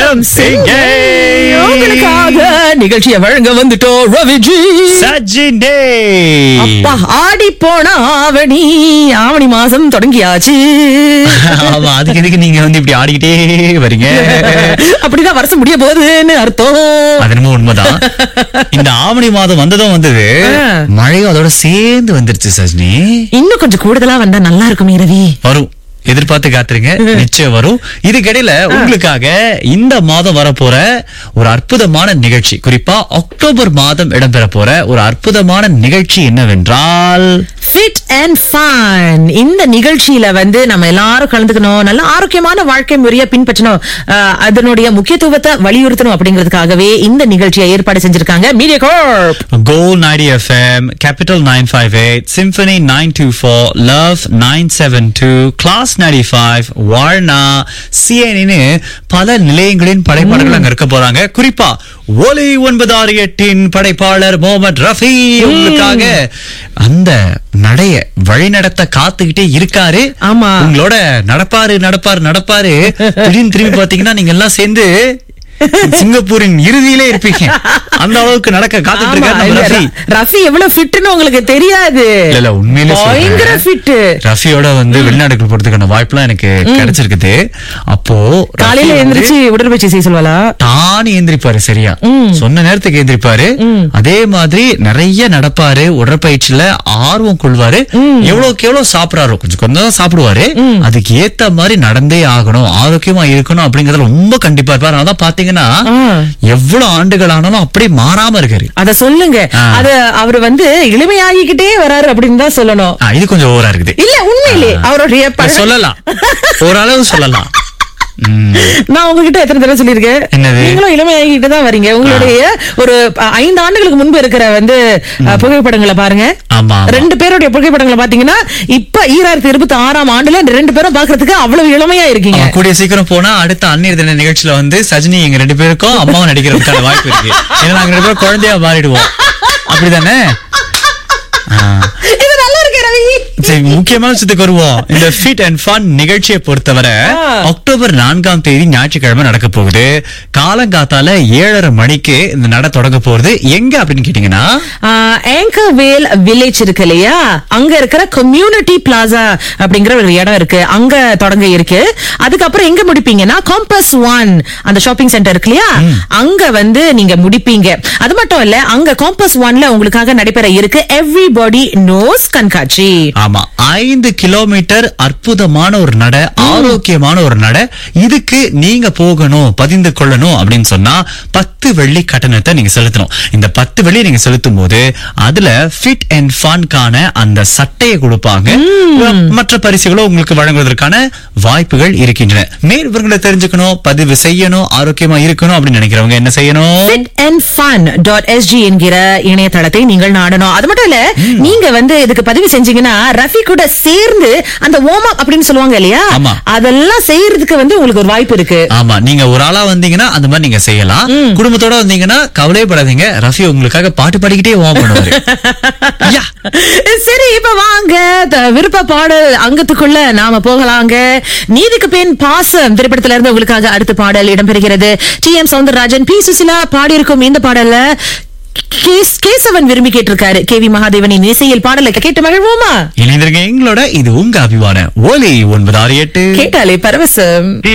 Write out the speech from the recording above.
வணக்கம் சிங்கே உங்களுக்காக நிகழ்ச்சியை வழங்க வந்துட்டோம் ரவிஜி சஜினே அப்பா ஆடி போன ஆவணி ஆவணி மாசம் தொடங்கியாச்சு ஆமா அதுக்கு எதுக்கு நீங்க வந்து இப்படி ஆடிக்கிட்டே வரீங்க அப்படிதான் வருஷம் முடிய போகுதுன்னு அர்த்தம் அது என்னமோ உண்மைதான் இந்த ஆவணி மாதம் வந்ததும் வந்தது ஆ. மழையும் அதோட சேர்ந்து வந்துருச்சு சஜினி இன்னும் கொஞ்சம் கூடுதலா வந்தா நல்லா இருக்குமே ரவி வரும் எதிர்பார்த்து காத்துருங்க நிச்சயம் வரும் இதுக்கிடையில உங்களுக்காக இந்த மாதம் வரப்போற ஒரு அற்புதமான நிகழ்ச்சி குறிப்பா அக்டோபர் மாதம் இடம்பெற போற ஒரு அற்புதமான நிகழ்ச்சி என்னவென்றால் ஃபிட் அண்ட் ஃபன் இந்த நிகழ்ச்சியில வந்து நம்ம எல்லாரும் கலந்துக்கணும் நல்ல ஆரோக்கியமான வாழ்க்கை முறையை பின்பற்றணும் அஹ், அதனுடைய முக்கியத்துவத்தை வலியுறுத்தணும் அப்படிங்கிறதுக்காகவே இந்த நிகழ்ச்சியை ஏற்பாடு செஞ்சிருக்காங்க media corp Gold 90 FM, Capital 958, Symphony 924, Love 972, Class 95, Warna, CNN பல நிலையங்களின் படைப்பாளர்கள் அங்க இருக்க போறாங்க குறிப்பா ஒலி ஒன்பது ஆறு எட்டின் படைப்பாளர் முகமது ரஃபி உங்களுக்காக அந்த நடைய வழிநடத்த காத்துக்கிட்டே இருக்காரு ஆமா. உங்களோட நடப்பாரு நடப்பாரு நடப்பாரு திடீர்னு திரும்பி பாத்தீங்கன்னா நீங்க எல்லாம் சேர்ந்து சிங்கப்பூரின் இறுதியிலே இருப்பீங்க அந்த அளவுக்கு நடக்க காத்துட்டு இருக்காரு நம்ம ரஃபி ரஃபி எவ்வளவு ஃபிட்னு உங்களுக்கு தெரியாது இல்ல இல்ல உண்மையிலே பயங்கர சொல்றேன். ஃபிட் ரஃபியோட வந்து வெளிநாடுகள் போறதுக்கான வாய்ப்புலாம் எனக்கு கிடைச்சிருக்குது அப்போ ரஃபி காலையில வந்து எந்திரிச்சு உடற்பயிற்சி செய்ய சொல்வாளா தானே எந்திரிப்பாரு சரியா சொன்ன நேரத்துக்கு எந்திரிப்பாரு அதே மாதிரி நிறைய நடப்பாரு உடற்பயிற்சியில ஆர்வம் கொள்வாரு எவ்வளவுக்கு எவ்வளவு சாப்பிடுறாரோ கொஞ்சம் கொஞ்சம் தான் சாப்பிடுவாரு அதுக்கு ஏத்த மாதிரி நடந்தே ஆகணும் ஆரோக்கியமா இருக்கணும் அப்படிங்கறதுல ரொம்ப கண்டிப்பா இருப்பாரு அதான் பாத்தீங்கன்னா ஆ. எவ்வளவு ஆண்டுகள் ஆனாலும் அப்படியே மாறாம இருக்காரு அத சொல்லுங்க ஆ. அத அவரு வந்து இளமையாகிக்கிட்டே வராரு அப்படின்னு தான் சொல்லணும் ஆ, இது கொஞ்சம் ஓவரா இருக்குது இல்ல உண்மையிலே அவருடைய பழ- சொல்லலாம் ஓரளவு சொல்லலாம் ம். நான் உங்ககிட்ட எத்தனை தடவை சொல்லியிருக்கேன் என்னது? நீங்களும் இளமையாகிட்டு தான் வரீங்க உங்களுடைய ஒரு அ, ஐந்து ஆண்டுகளுக்கு முன்பு இருக்கிற வந்து அ, புகைப்படங்களை பாருங்க ஆமா, ஆமா. ரெண்டு பேருடைய புகைப்படங்களை பாத்தீங்கன்னா இப்ப ஈராயிரத்தி இருபத்தி ஆறாம் ஆண்டுல இந்த ரெண்டு பேரும் பாக்குறதுக்கு அவ்வளவு இளமையா இருக்கீங்க ஆமா, கூடிய சீக்கிரம் போனா அடுத்த அந்நியர் தின நிகழ்ச்சியில வந்து சஜினி எங்க ரெண்டு பேருக்கும் அம்மாவும் நடிக்கிறதுக்கான வாய்ப்பு இருக்கு ஏன்னா நாங்க ரெண்டு பேரும் குழந்தையா மாறிடுவோம் அப்படிதானே ஆ. இது நல்லா இருக்கு ரவி சரி முக்கியமான விஷயத்துக்கு வருவோம் இந்த ஃபிட் அண்ட் ஃபன் நிகழ்ச்சியை பொறுத்தவரை ஆ. அக்டோபர் நான்காம் தேதி ஞாயிற்றுக்கிழமை நடக்க போகுது காலங்காத்தால ஏழரை மணிக்கு இந்த நட தொடங்க போறது எங்க அப்படின்னு கேட்டீங்கன்னா ஆங்கர்வேல் வில்லேஜ் இருக்கு இல்லையா அங்க இருக்கிற கம்யூனிட்டி பிளாசா அப்படிங்கிற ஒரு இடம் இருக்கு அங்க தொடங்க இருக்கு அதுக்கப்புறம் எங்க முடிப்பீங்கன்னா காம்பஸ் ஒன் அந்த ஷாப்பிங் சென்டர் இருக்கு இல்லையா அங்க வந்து நீங்க முடிப்பீங்க அது மட்டும் இல்ல அங்க காம்பஸ் ஒன்ல உங்களுக்காக நடைபெற இருக்கு எவ்ரிபாடி நோஸ் கண்காட்சி ஆமா ஐந்து கிலோமீட்டர் அற்புதமான ஒரு நட ஆரோக்கியமான ஒரு நட இதுக்கு நீங்க போகணும் பதிந்து கொள்ளணும் அப்படின்னு சொன்னா பத்து வெள்ளி கட்டணத்தை நீங்க செலுத்தணும் இந்த பத்து வெள்ளி நீங்க செலுத்தும் போது அதுல ஃபிட் அண்ட் ஃபன்கான அந்த சட்டையை கொடுப்பாங்க மற்ற பரிசுகளும் உங்களுக்கு வழங்குவதற்கான வாய்ப்புகள் இருக்கின்றன மேல் விவரங்களை தெரிஞ்சுக்கணும் பதிவு செய்யணும் ஆரோக்கியமா இருக்கணும் அப்படின்னு நினைக்கிறவங்க என்ன செய்யணும் fit and fun dot SG என்கிற இணையதளத்தை நீங்கள் நாடணும் அது மட்டும் இல்ல நீங்க வந்து இதுக்கு பதிவு செஞ்சீங்கன்னா ரஃபி கூட சேர்ந்து அந்த warm up அப்படின்னு சொல்லுவாங்க இல்லையா ஆமா. அதெல்லாம் செய்யறதுக்கு வந்து உங்களுக்கு ஒரு வாய்ப்பு இருக்கு ஆமா நீங்க ஒரு ஆளா வந்தீங்கன்னா அந்த மாதிரி நீங்க செய்யலாம் குடும்பத்தோட வந்தீங்கன்னா கவலையப்படாதீங்க ரஃபி உங்களுக்காக பாட்டு பாடிக்கிட்டே ஓம் பண்ணுவாரு யா. சரி இப்ப வாங்க த- விருப்ப பாடல் அங்கத்துக்குள்ள நாம போகலாங்க நீதிக்கு பின் பாசம் திரைப்படத்துல இருந்து உங்களுக்காக அடுத்த பாடல் இடம்பெறுகிறது T M Soundararajan P Susheela பாடியிருக்கும் இந்த பாடல்ல கேஸ்- கேசவன் விரும்பி கேட்டிருக்காரு கே வி மகாதேவனின் இசையில் பாடலை கேட்டு மகிழ்வோமா இணைந்திருங்க எங்களோட இது உங்க அபிமான ஓலி ஒன்பது ஆறு எட்டு கேட்டாலே பரவசம்